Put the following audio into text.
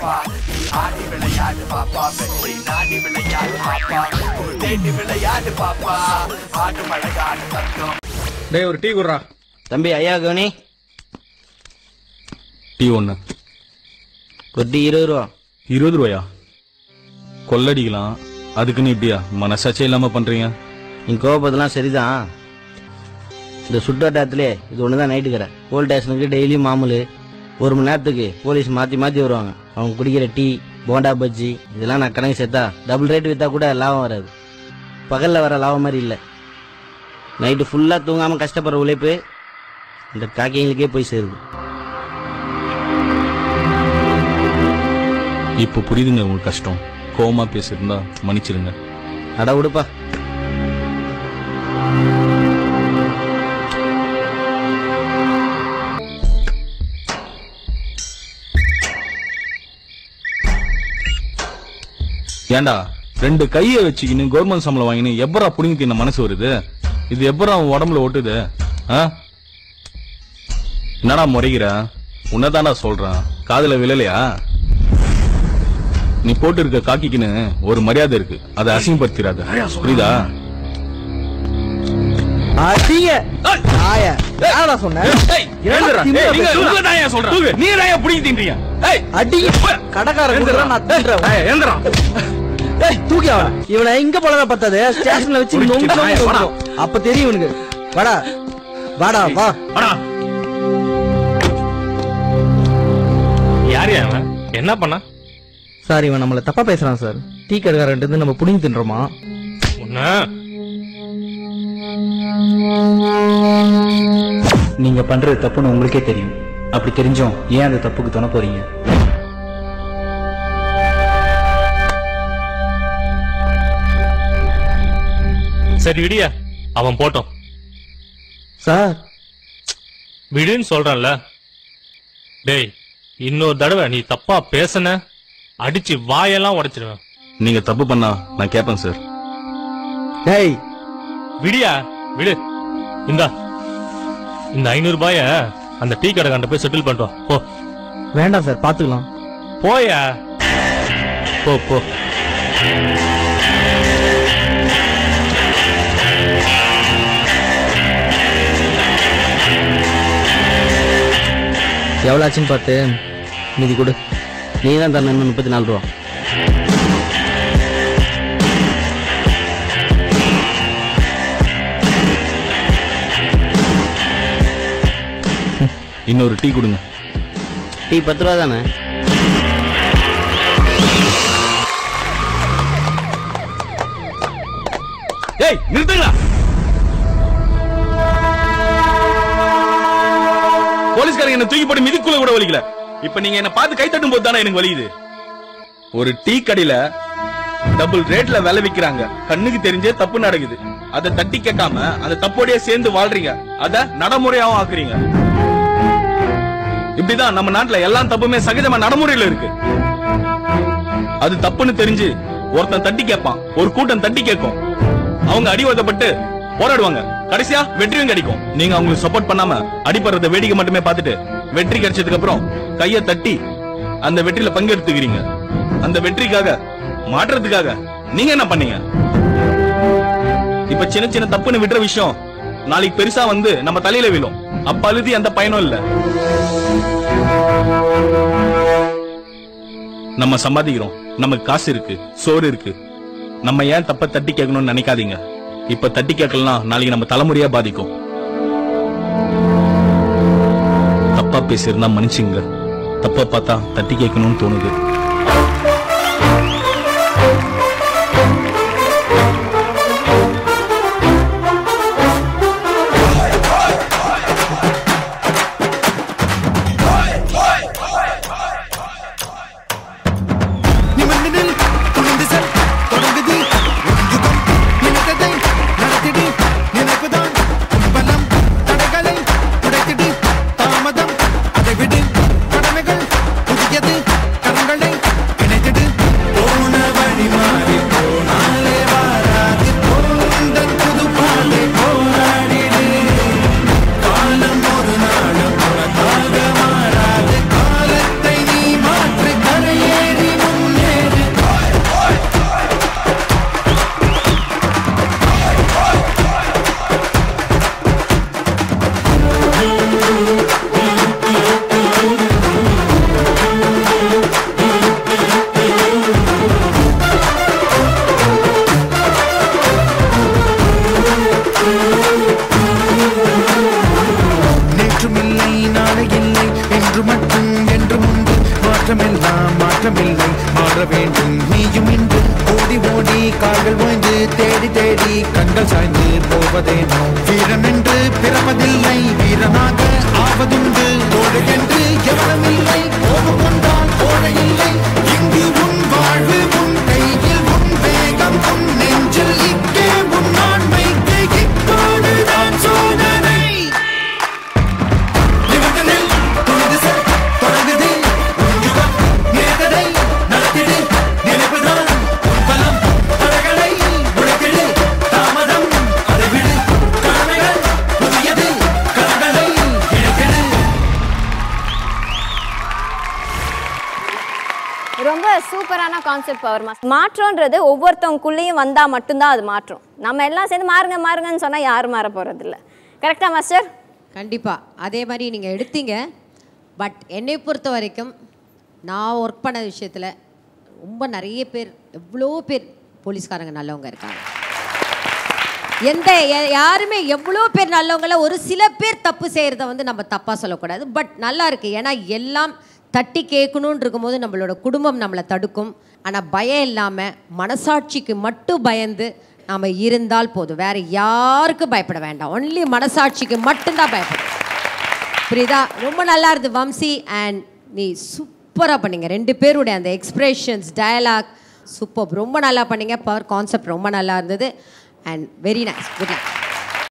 பாப்பா நீ ஆடி விளையாடு பாப்பா வெற்றி நாடி விளையாடு பாப்பா புகழ் தேடி விளையாடு பாப்பா ஆடு மழகாடு தங்கம் டேய் ஒரு டீ குடுறா தம்பி ஐயா கவனி டீ ஒன்று ஒரு டீ இருபது ரூபா இருபது ரூபாயா கொள்ளடிக்கலாம் அதுக்குன்னு இப்படியா மனசாட்சியே இல்லாம பண்றீங்க நீ கோவப்பதெல்லாம் சரிதான் இந்த சுட்டோட்டத்திலே இது ஒன்று தான் நைட்டு கடை போலீஸ் ஸ்டேஷனுக்கு டெய்லியும் மாமூல் ஒரு மணி நேரத்துக்கு போலீஸ் மாற்றி மாற்றி வருவாங்க அவங்க குடிக்கிற டீ போண்டா பஜ்ஜி இதெல்லாம் நான் கணக்கு சேர்த்தா டபுள் ரேட் விற்றா கூட லாபம் வராது பகலில் வர லாபம் மாதிரி இல்லை நைட்டு ஃபுல்லாக தூங்காமல் கஷ்டப்படுற உழைப்பு இந்த காக்கைங்களுக்கே போய் சேருது இப்போ புரியுதுங்க உங்களுக்கு கஷ்டம் கோவமா பேசியிருந்தா மன்னிச்சிருங்க அட விடுப்பா ஏன்டா ரெண்டு கையை வச்சுக்கின்னு கவர்மெண்ட் சம்பளம் வாங்கினு எப்பரா புடிங்கி தின்ன மனசு வருது இது எப்பரா உன் உடம்புல ஒட்டுது ஆ என்னடா முறைகிற உன்னதான்டா சொல்றேன் காதுல விழலையா நீ போட்டு இருக்க காக்கிக்குன்னு ஒரு மரியாதை இருக்கு அதை அசிங்கப்படுத்திடாத புரியுதா அடிங்க ஆய என்னடா சொன்ன அடிங்க கடைக்காரன் கூட நான் தின்றேன் ஏய் தூக்கி அவன இவனை எங்க போலதான் பத்தாது ஸ்டேஷன்ல வச்சு நொங்க நொங்க நொங்கும். அப்ப தெரியும் இவனுக்கு வாடா வாடா வா யார் அவன் என்ன பண்ணா சார் இவன் நம்மள தப்பா பேசுறான் சார் டீ கடைக்காரன் இருந்து நம்ம புடிங்கி தின்றோமா உன்ன நீங்க பண்றது தப்புன்னு உங்களுக்கே தெரியும் அப்படி தெரிஞ்சும் ஏன் அந்த தப்புக்கு துணை போறீங்க சரி விடியா அவன் போட்டோம் சார் விடுன்னு சொல்றேன்ல டேய் இன்னொரு தடவை நீ தப்பா பேசுன அடிச்சு வாயெல்லாம் உடைச்சிருவேன் நீங்க தப்பு பண்ணா நான் கேட்பேன் சார் டேய் விடியா விடு இந்தா இந்த ஐநூறு ரூபாய அந்த டீ கடைக்காண்ட போய் செட்டில் பண்ணிட்டு வா போ வேண்டாம் சார் பாத்துக்கலாம் போயா போ போ எவ்வளவு ஆச்சுன்னு பார்த்து மீதி கொடு நீ தான் தரணும் இன்னும் முப்பத்தி நாலு ரூபா இன்னொரு டீ கொடுங்க டீ பத்து ரூபா தானே ஏய் நிறுத்துங்களா போலீஸ்காரங்க என்ன தூக்கி போட்டு மிதிக்குள்ள கூட வலிக்கல இப்ப நீங்க என்ன பார்த்து கை தட்டும் போது தானே எனக்கு வலிக்குது ஒரு டீ கடையில டபுள் ரேட்ல விலை விக்கிறாங்க கண்ணுக்கு தெரிஞ்சே தப்பு நடக்குது அதை தட்டி கேட்காம அந்த தப்போடயே சேர்ந்து வாழ்றீங்க அத நடைமுறையாவும் ஆக்குறீங்க இப்படிதான் நம்ம நாட்டுல எல்லா தப்புமே சகஜமா நடைமுறையில இருக்கு அது தப்புன்னு தெரிஞ்சு ஒருத்தன் தட்டி கேட்பான் ஒரு கூட்டம் தட்டி கேட்கும் அவங்க அடிவதப்பட்டு போராடுவாங்க கடைசியா வெற்றியும் கிடைக்கும் நீங்க அவங்களுக்கு சப்போர்ட் பண்ணாம அடிபடுறத வேடிக்கை மட்டுமே பார்த்துட்டு வெற்றி கிடைச்சதுக்கு அப்புறம் கைய தட்டி அந்த வெற்றியில பங்கெடுத்துக்கிறீங்க அந்த வெற்றிக்காக மாற்றத்துக்காக நீங்க என்ன பண்ணீங்க இப்ப சின்ன சின்ன தப்புன்னு விடுற விஷயம் நாளைக்கு பெருசா வந்து நம்ம தலையில விழும் அப்ப அழுதி அந்த பயனும் இல்ல நம்ம சம்பாதிக்கிறோம் நமக்கு காசு இருக்கு சோறு இருக்கு நம்ம ஏன் தப்ப தட்டி கேட்கணும்னு நினைக்காதீங்க இப்ப தட்டி கேட்கலாம் நாளைக்கு நம்ம தலைமுறையா பாதிக்கும் தப்பா பேசியிருந்தா மன்னிச்சுங்க தப்பா பார்த்தா தட்டி கேட்கணும்னு தோணுது நிமிர்ந்து நில் துணிந்து செல் தொடங்குது ஒரு யுகம் நினைத்ததை நடத்திடு நினைப்புதான் பலம் தடைகளை உடைத்திடு தாமதம் அதை விடு கடமைகள் புதியது கரங்களை இணைத்திடு போன வழி மாற்றமெல்லாம் மாற்றமில்லை மாற வேண்டும் நீயும் இன்று ஓடி ஓடி கால்கள் ஓய்ந்து தேடி தேடி கண்கள் சாய்ந்து போவதேனோ வீரன் என்று பிறப்பதில்லை வீரனாக ஆவதுண்டு கோழை என்று எவரும் இல்லை கோபம் கொண்டால் கோழை இல்லை இங்கு உன் வாழ்வு உன் கையில் உன் வேகம் உன் நெஞ்சில் இங்கே உன் ஆண்மைக்கு இப்போதுதான் சோதனை நிமிடத்தில் துணிந்து செல் தொடங்குது உன் யுகம் நேர்ந்ததை நடத்திடு நினைப்புதான் உன் பலம் தடைகளை உடைத்திடு தாமதம் அதை விடு கடமைகள் புதியது கரங்களை இழக்கிடு ரொம்ப சூப்பரான கான்செப்ட் பவர் மாஸ் மாற்றம்ன்றது ஒவ்வொருத்தவங்களுக்குள்ளேயும் வந்தால் மட்டும்தான் அது மாற்றம் நம்ம எல்லாம் சேர்ந்து மாறுங்க மாறுங்கன்னு சொன்னால் யாரும் மாற போகிறதில்ல கரெக்டா மாஸ்டர் கண்டிப்பாக அதே மாதிரி நீங்கள் எடுத்தீங்க பட் என்னை பொறுத்த வரைக்கும் நான் ஒர்க் பண்ண விஷயத்தில் ரொம்ப நிறைய பேர் எவ்வளோ பேர் போலீஸ்காரங்க நல்லவங்க இருக்காங்க எந்த ய- யாருமே எவ்வளோ பேர் நல்லவங்கள ஒரு சில பேர் தப்பு செய்கிறத வந்து நம்ம தப்பாக சொல்லக்கூடாது பட் நல்லா இருக்கு ஏன்னா எல்லாம் தட்டி கேட்கணுன்னு இருக்கும்போது நம்மளோட குடும்பம் நம்மளை தடுக்கும் ஆனால் பயம் இல்லாமல் மனசாட்சிக்கு மட்டும் பயந்து நாம் இருந்தால் போதும் வேற யாருக்கும் பயப்பட வேண்டாம் ஒன்லி மனசாட்சிக்கு மட்டும்தான் பயப்படும் புரியுதா ரொம்ப நல்லா இருந்து வம்சி அண்ட் நீ சூப்பராக பண்ணீங்க ரெண்டு பேருடைய அந்த எக்ஸ்பிரஷன்ஸ் டயலாக் சூப்பர் ரொம்ப நல்லா பண்ணீங்க பவர் கான்செப்ட் ரொம்ப நல்லா இருந்தது and very nice good night